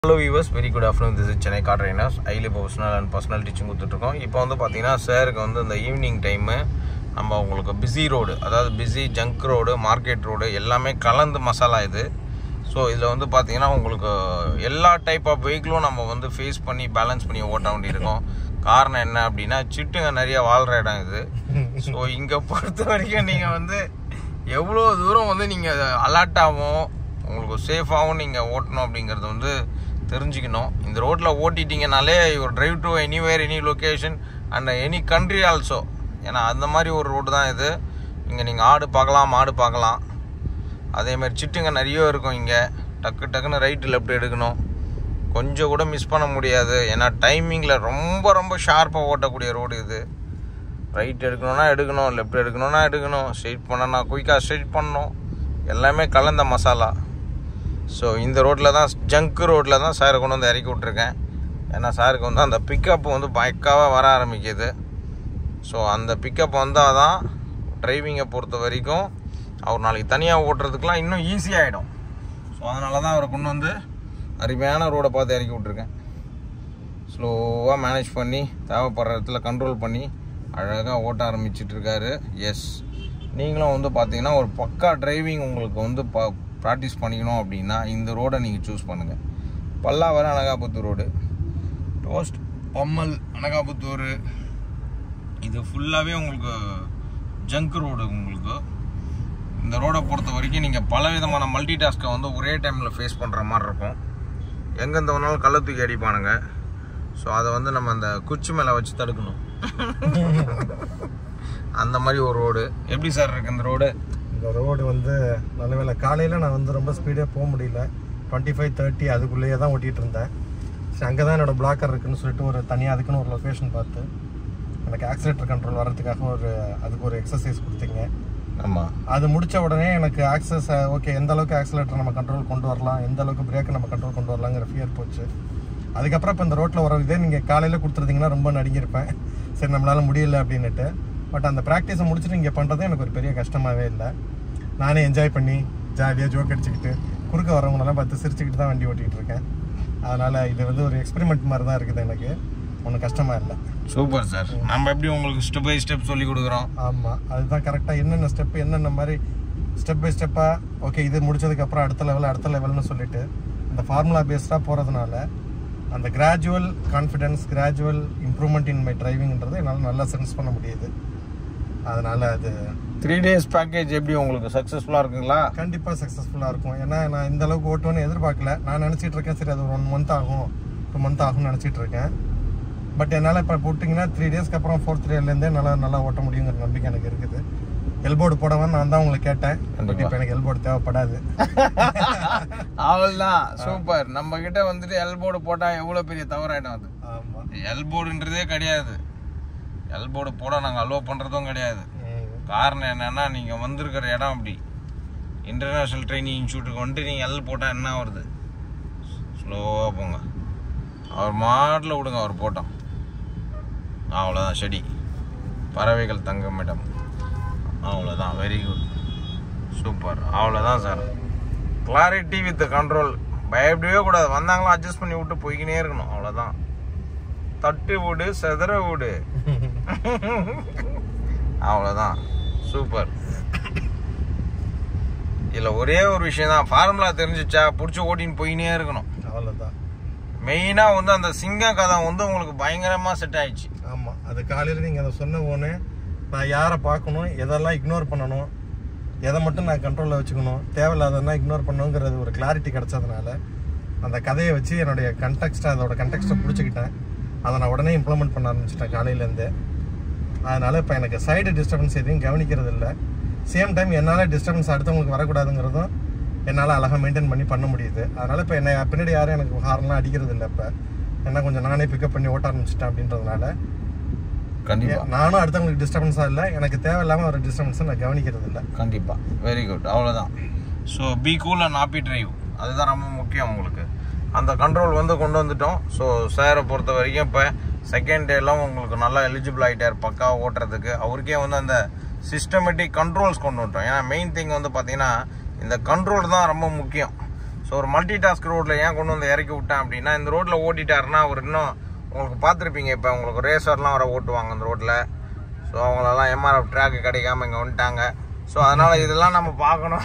Hello viewers very good afternoon this is Chennai car trainers highly professional and personal teaching கொடுத்துட்ருக்கோம் இப்போ வந்து பார்த்தீங்கன்னா சாருக்கு வந்து இந்த ஈவினிங் டைமு நம்ம உங்களுக்கு பிஸி ரோடு அதாவது busy junction road market road எல்லாமே கலந்து மசாலா இது ஸோ இதில் வந்து பார்த்தீங்கன்னா உங்களுக்கு எல்லா டைப் ஆஃப் வெஹிக்கிளும் நம்ம வந்து ஃபேஸ் பண்ணி பேலன்ஸ் பண்ணி ஓட்ட வேண்டியிருக்கும் காரணம் என்ன அப்படின்னா சிட்டுங்க நிறைய வாழ்கிற இடம் இது ஸோ இங்கே பொறுத்த வரைக்கும் நீங்கள் வந்து எவ்வளோ தூரம் வந்து நீங்கள் அலர்ட்டாகவும் உங்களுக்கு சேஃபாகவும் நீங்கள் ஓட்டணும் அப்படிங்கிறது வந்து தெரிஞ்சுக்கணும் இந்த ரோட்டில் ஓட்டிட்டீங்கனாலே ஒரு drive to anywhere any location and any country also ஏன்னா அந்த மாதிரி ஒரு ரோடு தான் இது இங்கே நீங்கள் ஆடு பார்க்கலாம் மாடு பார்க்கலாம் அதேமாதிரி சிட்டுங்க நிறைய இருக்கும் இங்கே டக்கு டக்குன்னு ரைட்டு லெஃப்ட் எடுக்கணும் கொஞ்சம் கூட மிஸ் பண்ண முடியாது ஏன்னா டைமிங்கில் ரொம்ப ரொம்ப ஷார்ப்பாக ஓட்டக்கூடிய ரோடு இது ரைட் எடுக்கணும்னா எடுக்கணும் லெஃப்ட் எடுக்கணும்னா எடுக்கணும் ஸ்ட்ரெயிட் பண்ணனா குயிக்காக ஸ்ட்ரெயிட் பண்ணணும் எல்லாமே கலந்த மசாலா ஸோ இந்த ரோட்டில் தான் ஜங்க் ரோட்டில் தான் சாரை கொண்டு வந்து இறக்கி விட்ருக்கேன் ஏன்னா சாருக்கு வந்து அந்த பிக்கப் வந்து பயக்காவாக வர ஆரம்பிக்குது ஸோ அந்த பிக்கப் வந்தால் தான் டிரைவிங்கை பொறுத்த வரைக்கும் அவர் நாளைக்கு தனியாக ஓட்டுறதுக்கெலாம் இன்னும் ஈஸியாகிடும் ஸோ அதனால தான் அவரை கொண்டு வந்து அருமையான ரோடை பார்த்து இறக்கி விட்ருக்கேன் ஸ்லோவாக மேனேஜ் பண்ணி தேவைப்படுற இடத்துல கண்ட்ரோல் பண்ணி அழகாக ஓட்ட ஆரம்பிச்சிட்டு இருக்காரு எஸ் நீங்களும் வந்து பார்த்தீங்கன்னா ஒரு பக்கா டிரைவிங் உங்களுக்கு வந்து ப ப்ராக்டிஸ் பண்ணிக்கணும் அப்படின்னா இந்த ரோடை நீங்கள் சூஸ் பண்ணுங்கள் பல்லாவரம் அனகாபுத்தூர் ரோடு டோஸ்ட் பம்மல் அனகாபுத்தூர் இது ஃபுல்லாகவே உங்களுக்கு ஜங்க் ரோடு உங்களுக்கு இந்த ரோடை பொறுத்த வரைக்கும் நீங்கள் பல விதமான மல்டி டாஸ்க்கை வந்து ஒரே டைமில் ஃபேஸ் பண்ணுற மாதிரி இருக்கும் எங்கெந்த வேணாலும் கள்ள தூக்கி அடிப்பானுங்க ஸோ அதை வந்து நம்ம அந்த குச்சி மேலே வச்சு தடுக்கணும் அந்த மாதிரி ஒரு ரோடு எப்படி சார் இருக்கு இந்த ரோடு இந்த ரோடு வந்து நல்ல வேலை காலையில் நான் வந்து ரொம்ப ஸ்பீடாக போக முடியல டுவெண்ட்டி ஃபைவ் தேர்ட்டி அதுக்குள்ளேயே தான் ஓட்டிகிட்டு இருந்தேன் சரி அங்கே தான் என்னோட பிளாக்கர் இருக்குன்னு சொல்லிட்டு ஒரு தனியாக அதுக்குன்னு ஒரு லொக்கேஷன் பார்த்து எனக்கு ஆக்சிலேட்டர் கண்ட்ரோல் வர்றதுக்காக ஒரு அதுக்கு ஒரு எக்ஸசைஸ் கொடுத்தீங்க ஆமாம் அது முடிச்ச உடனே எனக்கு ஆக்சஸ் ஓகே எந்த அளவுக்கு ஆக்சிலேட்டர் நம்ம கண்ட்ரோல் கொண்டு வரலாம் எந்த அளவுக்கு பிரேக்கை நம்ம கண்ட்ரோல் கொண்டு வரலாங்கிற ஃபியர் போச்சு அதுக்கப்புறம் இப்போ இந்த ரோட்டில் வர இதே நீங்கள் காலையில் கொடுத்துருந்தீங்கன்னா ரொம்ப நடுங்கியிருப்பேன் சரி நம்மளால முடியல அப்படின்னுட்டு பட் அந்த ப்ராக்டிஸை முடிச்சுட்டு இங்கே பண்ணுறது எனக்கு ஒரு பெரிய கஷ்டமாகவே இல்லை நானே என்ஜாய் பண்ணி ஜாலியாக ஜோக் அடிச்சுக்கிட்டு குறுக்க வரவங்களெல்லாம் பார்த்து சிரிச்சுக்கிட்டு தான் வண்டி ஓட்டிகிட்டு இருக்கேன் அதனால் இது வந்து ஒரு எக்ஸ்பெரிமெண்ட் மாதிரி தான் இருக்குது எனக்கு ஒன்றும் கஷ்டமாக இல்லை சூப்பர் சார் நம்ம எப்படி உங்களுக்கு ஸ்டெப் பை ஸ்டெப் சொல்லி கொடுக்குறோம் ஆமாம் அதுதான் கரெக்டாக என்னென்ன ஸ்டெப் என்னென்ன மாதிரி ஸ்டெப் பை ஸ்டெப்பாக ஓகே இது முடிச்சதுக்கப்புறம் அடுத்த லெவல் அடுத்த லெவல்னு சொல்லிட்டு இந்த ஃபார்முலா பேஸ்டாக போகிறதுனால அந்த gradual confidence gradual improvement in my டிரைவிங்ன்றது என்னால் நல்லா சென்ஸ் பண்ண முடியுது அதனால் அது த்ரீ டேஸ் பேக்கேஜ் எப்படி உங்களுக்கு சக்ஸஸ்ஃபுல்லாக இருக்குங்களா கண்டிப்பாக சக்ஸஸ்ஃபுல்லாக இருக்கும் ஏன்னா நான் இந்த அளவுக்கு ஓட்டுவேன்னு எதிர்பார்க்கல நான் நினச்சிட்டு இருக்கேன் சரி அது ஒரு ஒன் மந்த் ஆகும் டூ மந்த் ஆகும்னு நினச்சிட்டு இருக்கேன் பட் என்னால் இப்போ போட்டிங்கன்னா த்ரீ டேஸ்க்கு அப்புறம் ஃபோர்த் டேலேருந்தே நல்லா நல்லா ஓட்ட முடியுங்கிற நம்பிக்கை எனக்கு இருக்குது எல்போர்டு போடவான்னு நான் தான் உங்களை கேட்டேன் பட் கண்டிப்பா. இப்போ எனக்கு எல்போர்டு தேவைப்படாது அவள்தான் சூப்பர் நம்ம கிட்ட வந்துட்டு எல்போர்டு போட்டால் எவ்வளோ பெரிய தவறாயிடும் அது ஆமாம் எல்போர்டுன்றதே கிடையாது எல்போர்டு போட நாங்கள் அலோவ் பண்ணுறதும் கிடையாது காரணம் என்னன்னா நீங்கள் வந்திருக்கிற இடம் அப்படி இன்டர்நேஷ்னல் ட்ரைனிங் இன்ஸ்டியூட்டுக்கு வந்துட்டு நீங்கள் எல் போட்டால் என்ன வருது ஸ்லோவாக போங்க அவர் மாட்டில் விடுங்க அவர் போட்டோம் அவ்வளோதான் செடி பறவைகள் தங்கும் இடம் அவ்வளோதான் வெரி குட் சூப்பர் அவ்வளோதான் சார் கிளாரிட்டி வித் கண்ட்ரோல் பயப்படவே கூடாது வந்தாங்களும் அட்ஜஸ்ட் பண்ணி விட்டு போய்க்கினே இருக்கணும் அவ்வளோதான் தட்டு விடு செதற விடு அவ்வளோதான் சூப்பர் இதில் ஒரே ஒரு விஷயம் தான் ஃபார்முலா தெரிஞ்சிச்சா பிடிச்சி ஓட்டின்னு போயினே இருக்கணும் அவ்வளோதான் மெயினாக வந்து அந்த சிங்கம் கதை வந்து உங்களுக்கு பயங்கரமாக செட் ஆயிடுச்சு ஆமாம் அது காலையில் நீங்கள் அதை சொன்ன உடனே நான் யாரை பார்க்கணும் எதெல்லாம் இக்னோர் பண்ணணும் எதை மட்டும் நான் கண்ட்ரோலில் வச்சுக்கணும் தேவையில்லாதனா இக்னோர் பண்ணணுங்கிறது ஒரு கிளாரிட்டி கிடைச்சதுனால அந்த கதையை வச்சு என்னுடைய கண்டெக்ஸ்ட்டை அதோட கண்டெக்ஸ்ட்டை பிடிச்சிக்கிட்டேன் அதை நான் உடனே இம்ப்ளிமெண்ட் பண்ண ஆரம்பிச்சிட்டேன் காலையிலேருந்தே அதனால் இப்போ எனக்கு சைடு டிஸ்டர்பன்ஸ் எதையும் கவனிக்கிறது இல்லை சேம் டைம் என்னால் டிஸ்டர்பன்ஸ் அடுத்தவங்களுக்கு வரக்கூடாதுங்கிறதும் என்னால் அழகாக மெயின்டைன் பண்ணி பண்ண முடியுது அதனால் இப்போ என்னை பின்னாடி யாரும் எனக்கு ஹார்ன்லாம் அடிக்கிறது இல்லை இப்போ என்ன கொஞ்சம் நானே பிக்கப் பண்ணி ஓட்ட ஆரம்பிச்சிட்டேன் அப்படின்றதுனால கண்டிப்பாக நானும் அடுத்தவங்களுக்கு டிஸ்டர்பன்ஸாக இல்லை எனக்கு தேவையில்லாமல் ஒரு டிஸ்டர்பன்ஸை நான் கவனிக்கிறது இல்லை கண்டிப்பாக வெரி குட் அவ்வளோதான் so be cool and happy drive அதுதான் ரொம்ப முக்கியம் உங்களுக்கு அந்த கண்ட்ரோல் வந்து கொண்டு வந்துட்டோம் ஸோ சாரை பொறுத்த வரைக்கும் இப்போ செகண்ட் டேலாம் உங்களுக்கு நல்லா எலிஜிபிள் ஆகிட்டார் பக்காவாக ஓட்டுறதுக்கு அவருக்கே வந்து அந்த சிஸ்டமேட்டிக் கண்ட்ரோல்ஸ் கொண்டு வந்துட்டோம் ஏன்னா மெயின் திங் வந்து பார்த்தீங்கன்னா இந்த கண்ட்ரோல் தான் ரொம்ப முக்கியம் ஸோ ஒரு மல்டி டாஸ்க் ரோட்டில் ஏன் கொண்டு வந்து இறக்கி விட்டேன் அப்படின்னா இந்த ரோட்டில் ஓட்டிட்டாருன்னா அவர் இன்னும் உங்களுக்கு பார்த்துருப்பீங்க இப்போ உங்களுக்கு ரேசர்லாம் வர ஓட்டுவாங்க அந்த ரோட்டில் ஸோ அவங்களெல்லாம் எம்ஆர்எஃப் ட்ராக்கு கிடைக்காம இங்கே வந்துட்டாங்க ஸோ அதனால் இதெல்லாம் நம்ம பார்க்கணும்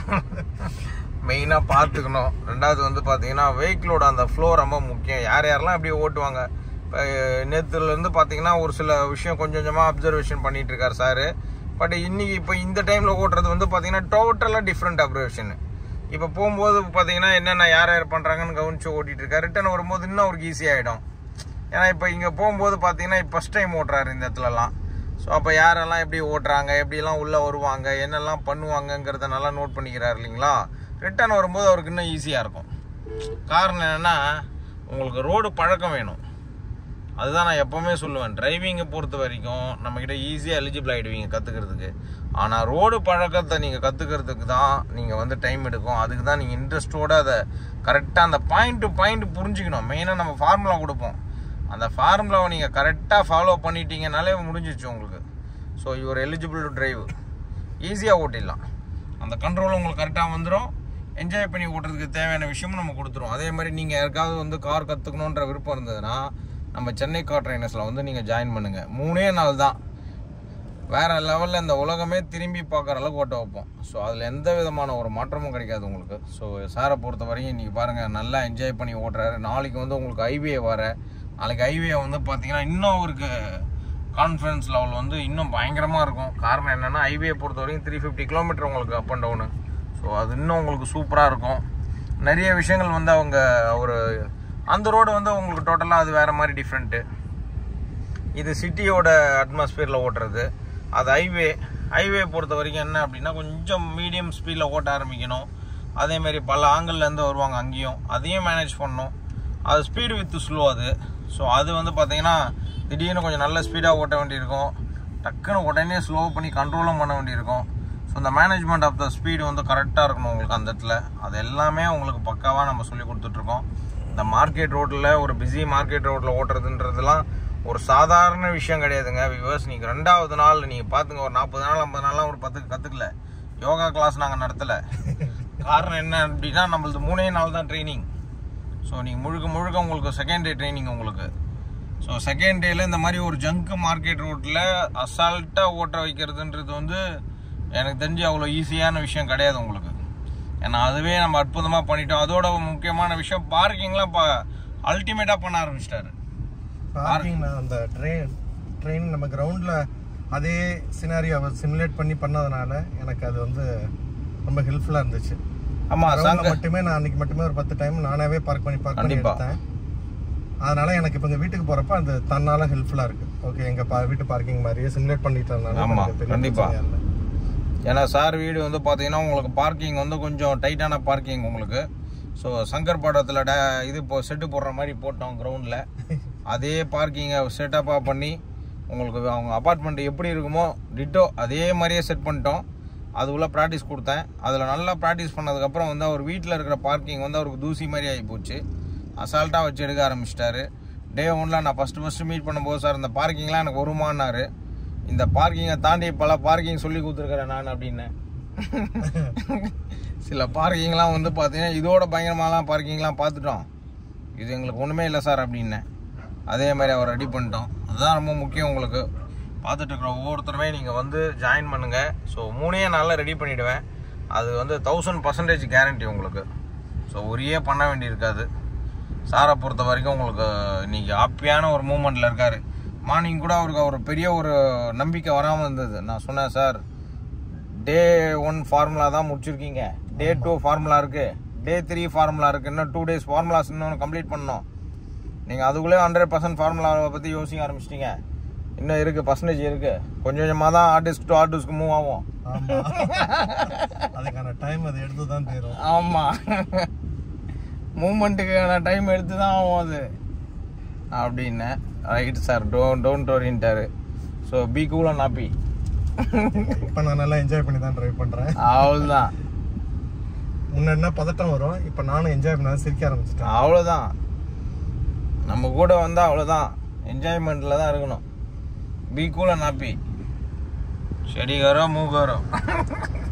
மெயினாக பார்த்துக்கணும் ரெண்டாவது வந்து பார்த்தீங்கன்னா வெஹிக்கிளோட அந்த ஃப்ளோ ரொம்ப முக்கியம் யார் யாரெல்லாம் எப்படி ஓட்டுவாங்க இப்போ நேற்றுலேருந்து பார்த்தீங்கன்னா ஒரு சில விஷயம் கொஞ்சம் கொஞ்சமாக அப்சர்வேஷன் பண்ணிட்டு இருக்காரு சார் பட் இன்னைக்கு இப்போ இந்த டைமில் ஓட்டுறது வந்து பார்த்தீங்கன்னா டோட்டலாக டிஃப்ரெண்ட் அப்சர்வேஷன் இப்போ போகும்போது பார்த்தீங்கன்னா என்னென்ன யார் யார் பண்ணுறாங்கன்னு கவனிச்சு ஓட்டிட்டு இருக்காரு ரிட்டர்ன் வரும்போது இன்னும் அவருக்கு ஈஸி ஆகிடும் ஏன்னா இப்போ இங்கே போகும்போது பார்த்தீங்கன்னா இப்போ ஃபஸ்ட் டைம் ஓட்டுறாரு இந்த இடத்துலலாம் ஸோ அப்போ யாரெல்லாம் எப்படி ஓட்டுறாங்க எப்படிலாம் உள்ளே வருவாங்க என்னெல்லாம் பண்ணுவாங்கங்கிறத நல்லா நோட் பண்ணிக்கிறாரு இல்லைங்களா ரிட்டர்ன் வரும்போது அவருக்கு இன்னும் ஈஸியாக இருக்கும் காரணம் என்னென்னா உங்களுக்கு ரோடு பழக்கம் வேணும் அதுதான் நான் எப்போவுமே சொல்லுவேன் டிரைவிங்கை பொறுத்த வரைக்கும் நம்மக்கிட்ட ஈஸியாக எலிஜிபிள் ஆகிடுவீங்க கற்றுக்கிறதுக்கு ஆனால் ரோடு பழக்கத்தை நீங்கள் கற்றுக்கிறதுக்கு தான் நீங்கள் வந்து டைம் எடுக்கும் அதுக்கு தான் நீங்கள் இன்ட்ரெஸ்ட்டோடு அதை கரெக்டாக அந்த பாயிண்ட் டு பாயிண்ட் புரிஞ்சுக்கணும் மெயினாக நம்ம ஃபார்முலா கொடுப்போம் அந்த ஃபார்முலாவை நீங்கள் கரெக்டாக ஃபாலோ பண்ணிட்டீங்கனாலே முடிஞ்சிச்சு உங்களுக்கு so your eligible to drive ஈஸியாக ஓட்டிடலாம் அந்த கண்ட்ரோல் உங்களுக்கு கரெக்டாக வந்துடும் என்ஜாய் பண்ணி ஓட்டுறதுக்கு தேவையான விஷயமும் நம்ம கொடுத்துருவோம் அதே மாதிரி நீங்கள் யாருக்காவது வந்து கார் கற்றுக்கணுன்ற விருப்பம் இருந்ததுன்னா நம்ம சென்னை கார் ட்ரைனர்ஸில் வந்து நீங்கள் ஜாயின் பண்ணுங்கள் மூணே நாள் தான் வேற லெவலில் இந்த உலகமே திரும்பி பார்க்குற அளவுக்கு ஓட்ட வைப்போம் ஸோ அதில் எந்த விதமான ஒரு மாற்றமும் கிடைக்காது உங்களுக்கு ஸோ சாரை பொறுத்த வரையும் இன்றைக்கி பாருங்கள் நல்லா என்ஜாய் பண்ணி ஓட்டுறாரு நாளைக்கு வந்து உங்களுக்கு ஹைவே வர நாளைக்கு ஹைவே வந்து பார்த்தீங்கன்னா இன்னும் அவருக்கு கான்ஃபிடன்ஸ் லெவல் வந்து இன்னும் பயங்கரமாக இருக்கும் காரணம் என்னென்னா ஹைவே பொறுத்த வரைக்கும் த்ரீ ஃபிஃப்டி கிலோமீட்டர் உங்களுக்கு அப் அண்ட் டவுனு ஸோ அது இன்னும் உங்களுக்கு சூப்பராக இருக்கும் நிறைய விஷயங்கள் வந்து அவங்க ஒரு அந்த ரோடு வந்து உங்களுக்கு டோட்டலாக அது வேறு மாதிரி டிஃப்ரெண்ட்டு இது சிட்டியோட அட்மாஸ்பியரில் ஓட்டுறது அது ஹைவே ஹைவே பொறுத்த வரைக்கும் என்ன அப்படின்னா கொஞ்சம் மீடியம் ஸ்பீடில் ஓட்ட ஆரம்பிக்கணும் அதேமாரி பல ஆங்கிள்லேருந்து வருவாங்க அங்கேயும் அதையும் மேனேஜ் பண்ணணும் அது ஸ்பீடு வித் ஸ்லோ அது ஸோ அது வந்து பார்த்தீங்கன்னா திடீர்னு கொஞ்சம் நல்ல ஸ்பீடாக ஓட்ட வேண்டியிருக்கும் டக்குன்னு உடனே ஸ்லோ பண்ணி கண்ட்ரோலும் பண்ண வேண்டியிருக்கும் ஸோ இந்த மேனேஜ்மெண்ட் ஆஃப் த ஸ்பீடு வந்து கரெக்டாக இருக்கணும் உங்களுக்கு அந்த இடத்துல அது எல்லாமே உங்களுக்கு பக்காவாக நம்ம சொல்லி கொடுத்துட்ருக்கோம் இந்த மார்க்கெட் ரோட்டில் ஒரு பிஸி மார்க்கெட் ரோட்டில் ஓட்டுறதுன்றதுலாம் ஒரு சாதாரண விஷயம் கிடையாதுங்க விவர்ஸ் நீங்கள் ரெண்டாவது நாள் நீங்கள் பார்த்துங்க ஒரு நாற்பது நாள் ஐம்பது நாள்லாம் ஒரு பத்துக்கு கற்றுக்கல யோகா கிளாஸ் நாங்கள் நடத்தலை காரணம் என்ன அப்படின்னா நம்மளது மூணே நாள் தான் ட்ரைனிங் ஸோ நீங்கள் முழுக்க முழுக்க உங்களுக்கு செகண்ட் டே ட்ரைனிங் உங்களுக்கு ஸோ செகண்ட் டேல இந்த மாதிரி ஒரு ஜங்க் மார்க்கெட் ரோட்டில் அசால்ட்டாக ஓட்ட வைக்கிறதுன்றது வந்து எனக்கு தெரிஞ்சு அவ்வளோ ஈஸியான விஷயம் கிடையாது உங்களுக்கு ஏன்னா அதுவே நம்ம அற்புதமாக பண்ணிட்டோம் அதோட முக்கியமான விஷயம் பார்க்கிங்லாம் இப்போ அல்டிமேட்டாக பண்ண ஆரம்பிச்சிட்டாரு பார்க்கிங் அந்த ட்ரெயின் ட்ரெயின் நம்ம கிரவுண்டில் அதே சினாரியோ அவர் சிமுலேட் பண்ணி பண்ணதுனால எனக்கு அது வந்து ரொம்ப ஹெல்ப்ஃபுல்லாக இருந்துச்சு ஆமாம் கிரவுண்ட்ல சங்க மட்டுமே நான் அன்னைக்கு மட்டுமே ஒரு பத்து டைம் நானாவே பார்க் பண்ணி பார்க் பண்ணி கண்டிப்பா. எடுத்தேன் அதனால எனக்கு இப்போ எங்க வீட்டுக்கு போறப்ப அது தன்னால ஹெல்ப்ஃபுல்லா இருக்கு ஓகே எங்க பா- வீட்டு பார்க்கிங் மாதிரியே சிமுலேட் பண்ணிட்டதுனால ஆமா, எனக்கு பெரிய கண்டிப்பா. பிரச்சனையா இல்ல. ஏன்னா சார் வீடு வந்து பார்த்தீங்கன்னா உங்களுக்கு பார்க்கிங் வந்து கொஞ்சம் டைட்டான பார்க்கிங் உங்களுக்கு ஸோ சங்கர் பாடத்தில் டே இது இப்போ செட்டு போடுற மாதிரி போட்டோம் கிரவுண்டில் அதே பார்க்கிங்கை செட்டப்பாக பண்ணி உங்களுக்கு அவங்க அப்பார்ட்மெண்ட் எப்படி இருக்குமோ டிட்டோ அதே மாதிரியே செட் பண்ணிட்டோம் அது உள்ள ப்ராக்டிஸ் கொடுத்தேன் அதில் நல்லா ப்ராக்டிஸ் பண்ணதுக்கப்புறம் வந்து அவர் வீட்டில் இருக்கிற பார்க்கிங் வந்து அவருக்கு தூசி மாதிரி ஆகி போச்சு அசால்ட்டாக வச்சு எடுக்க ஆரம்பிச்சிட்டாரு டே ஒன்ல நான் ஃபஸ்ட்டு ஃபஸ்ட்டு மீட் பண்ணும்போது சார் இந்த பார்க்கிங்லாம் எனக்கு வருமானாரு இந்த பார்க்கிங்கை தாண்டி பல பார்க்கிங் சொல்லி கொடுத்துருக்குறேன் நான் அப்படின்னு சில பார்க்கிங்லாம் வந்து பார்த்தீங்கன்னா இதோட பயங்கரமாலாம் பார்க்கிங்லாம் பார்த்துட்டோம் இது எங்களுக்கு ஒன்றுமே இல்லை சார் அப்படின்னேன் அதே மாதிரி அவர் ரெடி பண்ணிட்டோம் அதுதான் ரொம்ப முக்கியம் உங்களுக்கு பார்த்துட்டு இருக்கிற ஒவ்வொருத்தருமே நீங்கள் வந்து ஜாயின் பண்ணுங்கள் ஸோ மூணே நாளில் ரெடி பண்ணிவிடுவேன் அது வந்து தௌசண்ட் பர்சன்டேஜ் கேரண்டி உங்களுக்கு ஸோ ஒரே பண்ண வேண்டியிருக்காது சாரை பொறுத்த வரைக்கும் உங்களுக்கு இன்னைக்கு ஹாப்பியான ஒரு மூமெண்ட்டில் இருக்கார் மார்னிங் கூட அவருக்கு ஒரு பெரிய ஒரு நம்பிக்கை வராமல் இருந்தது நான் சொன்னேன் சார் டே ஒன் ஃபார்முலா தான் முடிச்சிருக்கீங்க டே டூ ஃபார்முலா இருக்குது டே த்ரீ ஃபார்முலா இருக்குது இன்னும் டூ டேஸ் ஃபார்முலாஸ் இன்னொன்று கம்ப்ளீட் பண்ணணும் நீங்கள் அதுக்குள்ளே ஹண்ட்ரட் பர்சன்ட் ஃபார்முலாவை பற்றி யோசிக்க ஆரம்பிச்சிட்டிங்க இன்னும் இருக்குது பர்சன்டேஜ் இருக்குது கொஞ்சம் கொஞ்சமாக தான் ஆர்டிஸ்ட் டு ஆர்டிஸ்ட்க்கு மூவ் ஆகும் ஆமா அதுக்கான டைம் அது எடுத்து தான் தீரும் ஆமாம் மூமெண்ட்டுக்கான டைம் எடுத்து தான் ஆகும் அது அப்படின்னேன் ரைட் சார் டோன் டோன்ட் வரின்ட்டாரு ஸோ பி கூலாக நாப்பி இப்போ நான் நல்லா என்ஜாய் பண்ணி தான் ட்ரைவ் பண்றேன் அவ்வளோதான் முன்னாடினா பதட்டம் வரும் இப்போ நானும் என்ஜாய் பண்ண சிரிக்க ஆரம்பிச்சிட்டேன் அவ்வளோதான் நம்ம கூட வந்தால் அவ்வளோதான் என்ஜாய்மெண்ட்டில் தான் இருக்கணும் பி கூலாக நாப்பி செடிகாரோ மூகாரோ